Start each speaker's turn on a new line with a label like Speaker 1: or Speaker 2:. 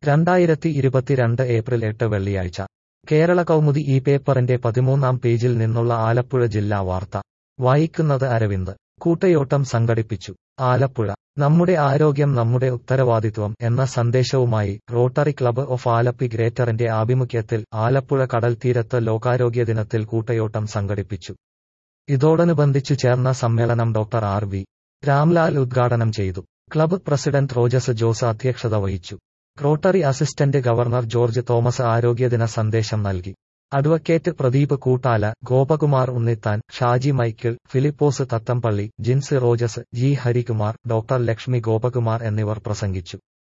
Speaker 1: രണ്ടായിരത്തി ഇരുപത്തിരണ്ട് ഏപ്രിൽ എട്ട് വെള്ളിയാഴ്ച കേരള കൗമുദി ഈ പേപ്പറിന്റെ പതിമൂന്നാം പേജിൽ നിന്നുള്ള ആലപ്പുഴ ജില്ലാ വാർത്ത വായിക്കുന്നത് അരവിന്ദ് കൂട്ടയോട്ടം സംഘടിപ്പിച്ചു ആലപ്പുഴ നമ്മുടെ ആരോഗ്യം നമ്മുടെ ഉത്തരവാദിത്വം എന്ന സന്ദേശവുമായി റോട്ടറി ക്ലബ്ബ് ഓഫ് ആലപ്പി ഗ്രേറ്ററിന്റെ ആഭിമുഖ്യത്തിൽ ആലപ്പുഴ കടൽ തീരത്ത് ലോകാരോഗ്യ ദിനത്തിൽ കൂട്ടയോട്ടം സംഘടിപ്പിച്ചു ഇതോടനുബന്ധിച്ചു ചേർന്ന സമ്മേളനം ഡോക്ടർ ആർ വി രാംലാൽ ഉദ്ഘാടനം ചെയ്തു ക്ലബ്ബ് പ്രസിഡന്റ് റോജസ് ജോസ് അധ്യക്ഷത വഹിച്ചു rotary assistant governor George Thomas ആരോഗ്യദിന സന്ദേശം നൽകി advocate Pradeep Koottala Gopakumar Unnithan Shaji Michael Philipose Thathampally Jincy Rojas G Harikumar doctor Lakshmi Gopakumar എന്നിവർ പ്രസംഗിച്ചു